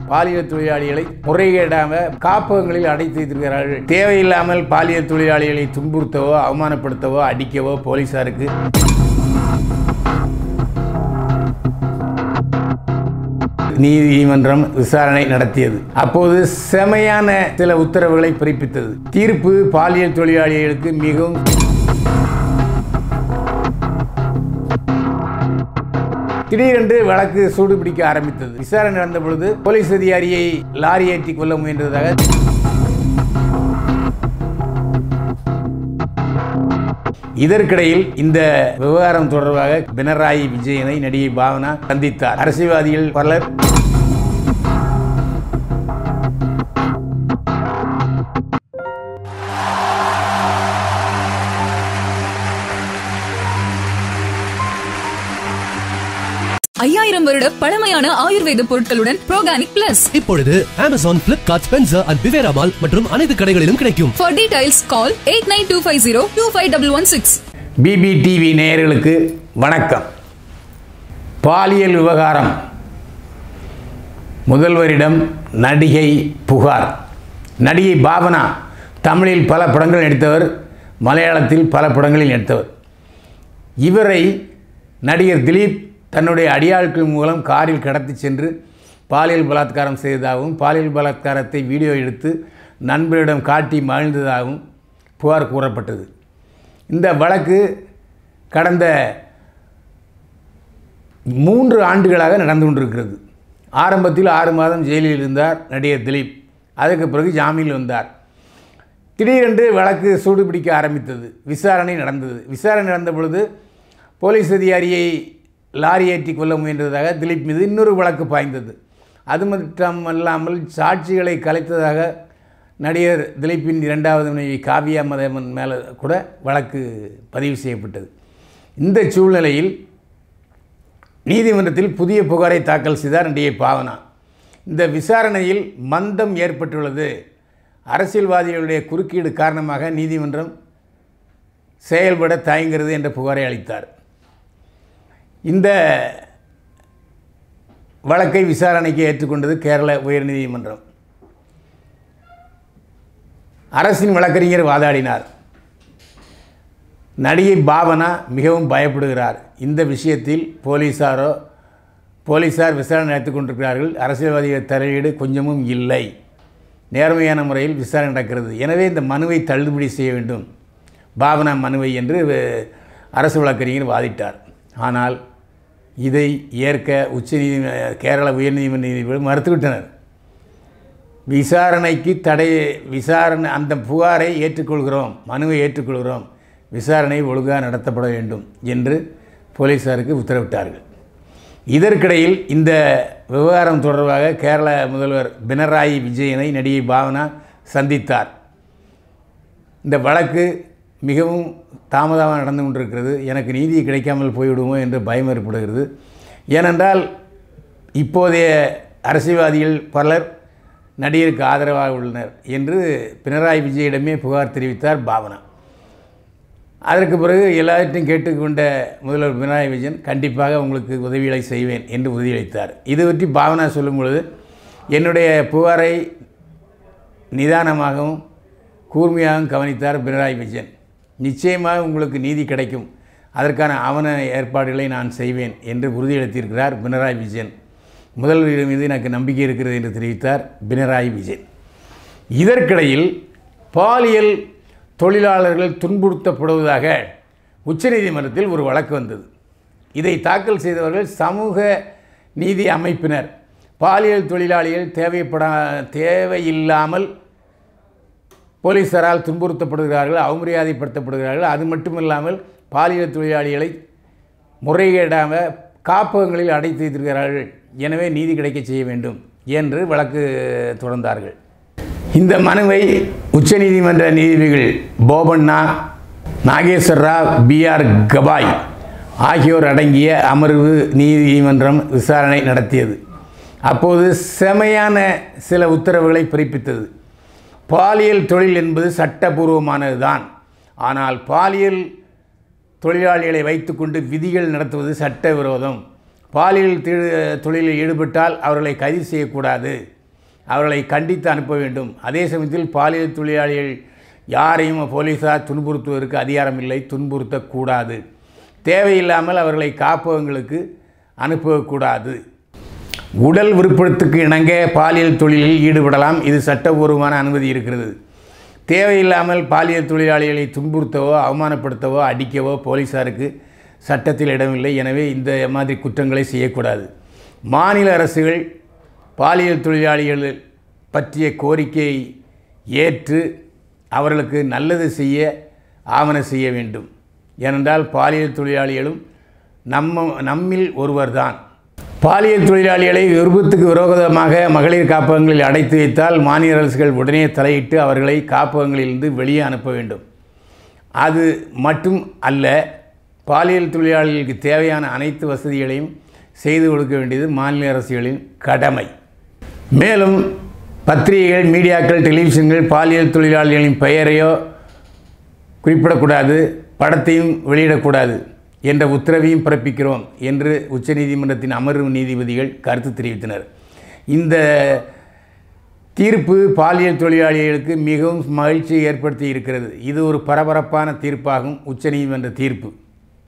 பாலியல் தொழிலாளிகளை முறைகேடாம காப்பகங்களில் அடைத்து வைத்திருக்கிறார்கள் தேவையில்லாமல் பாலியல் தொழிலாளிகளை துன்புறுத்தவோ அவமானப்படுத்தவோ அடிக்கவோ போலீசாருக்கு நீதிமன்றம் விசாரணை நடத்தியது அப்போது செமையான சில உத்தரவுகளை பிறப்பித்தது தீர்ப்பு பாலியல் தொழிலாளிகளுக்கு மிகவும் திடீரென்று வழக்கு சூடுபிடிக்க ஆரம்பித்தது விசாரணை நடந்த பொழுது போலீஸ் அதிகாரியை லாரி ஏற்றி கொள்ள முயன்றதாக இதற்கிடையில் இந்த விவகாரம் தொடர்பாக பினராயி விஜயனை நடிகை பாவனா சந்தித்தார் அரசியல்வாதிகள் பலர் ஐயாயிரம் வருட பழமையான ஆயுர்வேத பொருட்களுடன் ப்ரோகானிக் பிளஸ் இப்பொழுது அமேசான் பிளிப்கார்ட் ஸ்பென்சர் அண்ட் பிவேரா மால் மற்றும் அனைத்து கடைகளிலும் கிடைக்கும் for details call eight nine two five zero two five double one six பிபிடிவி நேயர்களுக்கு வணக்கம் பாலியல் விவகாரம் முதல்வரிடம் நடிகை புகார் நடிகை பாவனா தமிழில் பல படங்கள் நடித்தவர் மலையாளத்தில் பல படங்களில் நடித்தவர் இவரை நடிகர் திலீப் தன்னுடைய அடியாட்கள் மூலம் காரில் கடத்தி சென்று பாலியல் பலாத்காரம் செய்ததாகவும் பாலியல் பலாத்காரத்தை வீடியோ எடுத்து நண்பரிடம் காட்டி மகிழ்ந்ததாகவும் புகார் கூறப்பட்டது இந்த வழக்கு கடந்த மூன்று ஆண்டுகளாக நடந்து கொண்டிருக்கிறது ஆரம்பத்தில் ஆறு மாதம் ஜெயிலில் இருந்தார் நடிகர் திலீப் அதுக்கு பிறகு ஜாமீனில் வந்தார் திடீரென்று வழக்கு சூடுபிடிக்க ஆரம்பித்தது விசாரணை நடந்தது விசாரணை நடந்த பொழுது போலீஸ் அதிகாரியை லாரி ஏற்றி கொள்ள முயன்றதாக திலீப் மீது இன்னொரு வழக்கு பாய்ந்தது அது மட்டும் அல்லாமல் சாட்சிகளை கலைத்ததாக நடிகர் திலீப்பின் இரண்டாவது மனைவி காவியா மதேவன் மேலே கூட வழக்கு பதிவு செய்யப்பட்டது இந்த சூழ்நிலையில் நீதிமன்றத்தில் புதிய புகாரை தாக்கல் செய்தார் நடிகை பாவனா இந்த விசாரணையில் மந்தம் ஏற்பட்டுள்ளது அரசியல்வாதிகளுடைய குறுக்கீடு காரணமாக நீதிமன்றம் செயல்பட தயங்குகிறது என்ற புகாரை அளித்தார் இந்த வழக்கை விசாரணைக்கு ஏற்றுக்கொண்டது கேரள உயர்நீதிமன்றம் அரசின் வழக்கறிஞர் வாதாடினார் நடிகை பாவனா மிகவும் பயப்படுகிறார் இந்த விஷயத்தில் போலீஸாரோ போலீஸார் விசாரணை நடத்தி கொண்டிருக்கிறார்கள் அரசியல்வாதிகள் தலையீடு கொஞ்சமும் இல்லை நேர்மையான முறையில் விசாரணை நடக்கிறது எனவே இந்த மனுவை தள்ளுபடி செய்ய வேண்டும் பாவனா மனுவை என்று அஹ், அரசு வழக்கறிஞர் வாதிட்டார் ஆனால் இதை ஏற்க உச்சநீதி கேரள உயர்நீதிமன்ற நீதிபதி மறுத்துவிட்டனர் விசாரணைக்கு தடை விசாரணை அந்த புகாரை ஏற்றுக்கொள்கிறோம் மனுவை ஏற்றுக்கொள்கிறோம் விசாரணை ஒழுங்காக நடத்தப்பட வேண்டும் என்று போலீஸாருக்கு உத்தரவிட்டார்கள் இதற்கிடையில் இந்த விவகாரம் தொடர்பாக கேரள முதல்வர் பினராயி விஜயனை நடிகை பாவனா சந்தித்தார் இந்த வழக்கு மிகவும் தாமதமாக நடந்து கொண்டிருக்கிறது எனக்கு நீதி கிடைக்காமல் போய்விடுமோ என்று பயம் ஏற்படுகிறது ஏனென்றால் இப்போதைய அரசியல்வாதிகள் பலர் நடிகருக்கு ஆதரவாக உள்ளனர் என்று பினராயி விஜயிடமே புகார் தெரிவித்தார் பாவனா அதற்கு பிறகு எல்லாவற்றையும் கேட்டுக்கொண்ட முதல்வர் பினராயி விஜயன் கண்டிப்பாக உங்களுக்கு உதவிகளை செய்வேன் என்று உறுதியளித்தார் இது பற்றி பாவனா சொல்லும் பொழுது என்னுடைய புகாரை நிதானமாகவும் கூர்மையாகவும் கவனித்தார் பினராயி விஜயன் நிச்சயமாக உங்களுக்கு நீதி கிடைக்கும் அதற்கான ஆவண ஏற்பாடுகளை நான் செய்வேன் என்று உறுதியளித்திருக்கிறார் பினராயி விஜயன் முதல்வர் மீது எனக்கு நம்பிக்கை இருக்கிறது என்று தெரிவித்தார் பினராயி விஜயன் இதற்கிடையில் பாலியல் தொழிலாளர்கள் துன்புறுத்தப்படுவதாக உச்சநீதிமன்றத்தில் ஒரு வழக்கு வந்தது இதை தாக்கல் செய்தவர்கள் சமூக நீதி அமைப்பினர் பாலியல் தொழிலாளிகள் தேவைப்படா தேவையில்லாமல் போலீசாரால் துன்புறுத்தப்படுகிறார்கள் அவமரியாதைப்படுத்தப்படுகிறார்கள் அது மட்டுமில்லாமல் பாலியல் தொழிலாளிகளை முறைகேடாக காப்பகங்களில் அடைத்து வைத்திருக்கிறார்கள் எனவே நீதி கிடைக்க செய்ய வேண்டும் என்று வழக்கு தொடர்ந்தார்கள் இந்த மனுவை உச்சநீதிமன்ற நீதிபதிகள் போபண்ணா நாகேஸ்வர் ராவ் பிஆர் கபாய் ஆகியோர் அடங்கிய அமர்வு நீதிமன்றம் விசாரணை நடத்தியது அப்போது செமையான சில உத்தரவுகளை பிறப்பித்தது பாலியல் தொழில் என்பது சட்டபூர்வமானது தான் ஆனால் பாலியல் தொழிலாளிகளை வைத்துக்கொண்டு விதிகள் நடத்துவது சட்டவிரோதம் பாலியல் தி- தொழிலில் ஈடுபட்டால் அவர்களை கைது செய்யக்கூடாது அவர்களை கண்டித்து அனுப்ப வேண்டும் அதே சமயத்தில் பாலியல் தொழிலாளிகள் யாரையும் போலீஸார் துன்புறுத்துவதற்கு அதிகாரம் இல்லை துன்புறுத்தக்கூடாது தேவையில்லாமல் அவர்களை காப்பகங்களுக்கு அனுப்பக்கூடாது உடல் விருப்பத்துக்கு இணங்க பாலியல் தொழிலில் ஈடுபடலாம் இது சட்டபூர்வமான அனுமதி இருக்கிறது தேவையில்லாமல் பாலியல் தொழிலாளிகளை துன்புறுத்தவோ அவமானப்படுத்தவோ அடிக்கவோ போலீஸாருக்கு சட்டத்தில் இடமில்லை எனவே இந்த மாதிரி குற்றங்களை செய்யக்கூடாது மாநில அரசுகள் பாலியல் தொழிலாளிகள் பற்றிய கோரிக்கையை ஏற்று அவர்களுக்கு நல்லது செய்ய ஆவண செய்ய வேண்டும் ஏனென்றால் பாலியல் தொழிலாளிகளும் நம்ம நம்மில் ஒருவர்தான் பாலியல் தொழிலாளிகளை விருப்பத்துக்கு விரோதமாக மகளிர் காப்பகங்களில் அடைத்து வைத்தால் மாநில அரசுகள் உடனே தலையிட்டு அவர்களை காப்பகங்களிலிருந்து வெளியே அனுப்ப வேண்டும் அது மட்டும் அல்ல பாலியல் தொழிலாளிகளுக்கு தேவையான அனைத்து வசதிகளையும் செய்து கொடுக்க வேண்டியது மாநில அரசுகளின் கடமை மேலும் பத்திரிகைகள் மீடியாக்கள் டெலிவிஷன்கள் பாலியல் தொழிலாளிகளின் பெயரையோ குறிப்பிடக்கூடாது படத்தையும் வெளியிடக்கூடாது என்ற உத்தரவையும் பிறப்பிக்கிறோம் என்று உச்சநீதிமன்றத்தின் அமர்வு நீதிபதிகள் கருத்து தெரிவித்தனர் இந்த தீர்ப்பு பாலியல் தொழிலாளிகளுக்கு மிகவும் மகிழ்ச்சியை ஏற்படுத்தி இருக்கிறது இது ஒரு பரபரப்பான தீர்ப்பாகும் உச்சநீதிமன்ற தீர்ப்பு